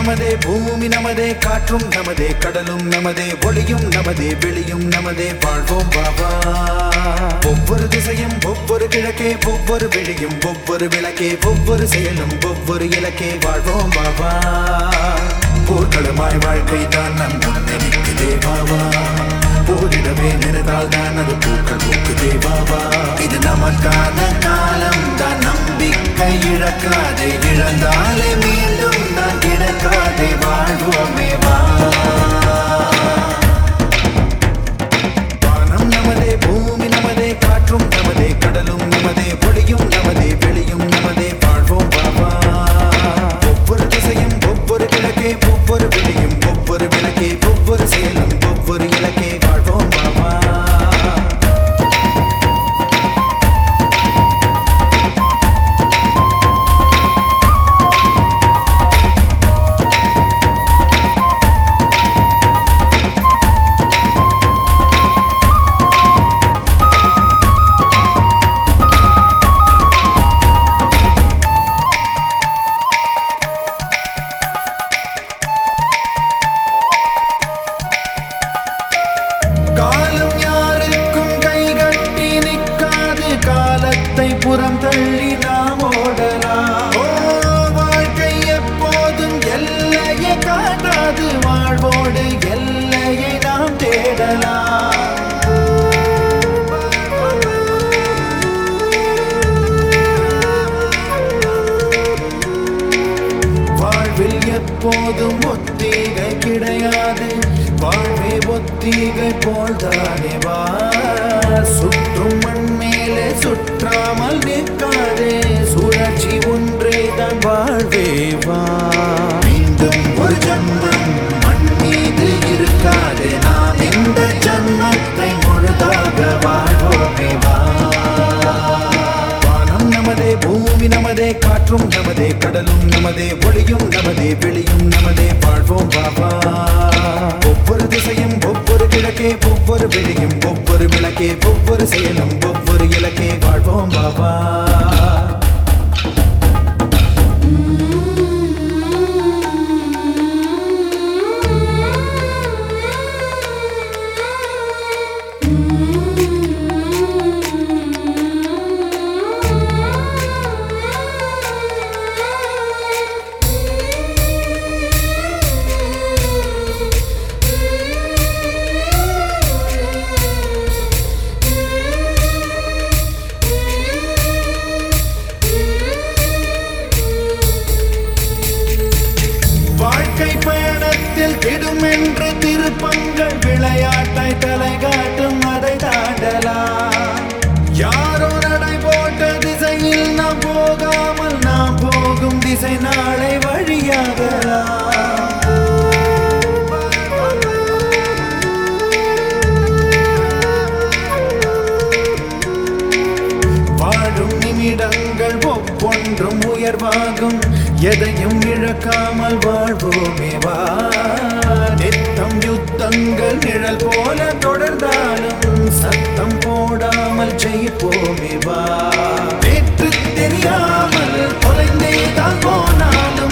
நமதே பூமி நமதே காற்றும் நமதே கடலும் நமதே ஒளியும் நமதே வெளியும் நமதே வாழ்வோம் பாபா ஒவ்வொரு திசையும் ஒவ்வொரு கிழக்கே ஒவ்வொரு வெளியும் ஒவ்வொரு விளக்கே ஒவ்வொரு செயலும் ஒவ்வொரு இலக்கே வாழ்வோம் பாபா போர்க்களமாய் வாழ்க்கை தான் நம் முன்னே நிற்குதே பாபா போரிடவே நினைத்தால் தான் அது பூக்கள் பூக்குதே பாபா இது நமக்கான காலம் தான் நம்பிக்கை இழக்காதே இழந்தாலே மீண்டும் நான் கிடக்காதே வாழ்வோமே வா வானம் நமதே பூமி நமதே காற்றும் நமதே கடலும் நமதே ஒளியும் நமதே வெளியும் நமதே வாழ்வோம் பாபா ஒவ்வொரு திசையும் ஒவ்வொரு கிழக்கே ஒவ்வொரு வெளியும் ஒவ்வொரு விளக்கே ஒவ்வொரு செயலும் ஒவ்வொரு இலக்கே வாழ்வோம் பாபா காலம் யாருக்கும் கைகட்டி நிற்காது காலத்தை புறம் தள்ளி நாம் ஓடலாம் ஓ, வாழ்க்கை எப்போதும் எல்லையை காட்டாது வாழ்வோடு எல்லையை நாம் தேடலாம் வாழ்வில் எப்போதும் ஒத்திகை கிடையாது வாழ்வே ஒத்திகை போல்தானே வா சுற்றும் மண் மேலே சுற்றாமல் நிற்காதே சுழற்சி ஒன்றே தான் வாழ்வே வா மீண்டும் ஒரு ஜன்மம் மண் மீது இருக்காது நாம் இந்த ஜன்மத்தை முழுதாக வாழ்வோமே வா வானம் நமதே பூமி நமதே காற்றும் நமதே கடலும் நமதே ஒளியும் நமதே வெளியும் நமதே வாழ்வோம் பாபா ஒவ்வொரு திசையும் ஒவ்வொரு கிழக்கே ஒவ்வொரு வெளியும் ஒவ்வொரு விளக்கே ஒவ்வொரு செயலும் ஒவ்வொரு இலக்கே வாழ்வோம் பாபா வாழ்க்கை பயணத்தில் திடுமென்று திருப்பங்கள் விளையாட்டை தலை காட்டும் அதை தாண்டலாம் யாரோ நடை போட்ட திசையில் நாம் போகாமல் நாம் போகும் திசை நாளை வழியாகலாம் வாழும் நிமிடங்கள் ஒவ்வொன்றும் உயர்வாகும் எதையும் இழக்காமல் வாழ்வோமே வா நித்தம் யுத்தங்கள் நிழல் போல தொடர்ந்தாலும் சத்தம் போடாமல் ஜெயிப்போமே வா நேற்று தெரியாமல் தொலைந்தே தான் போனாலும்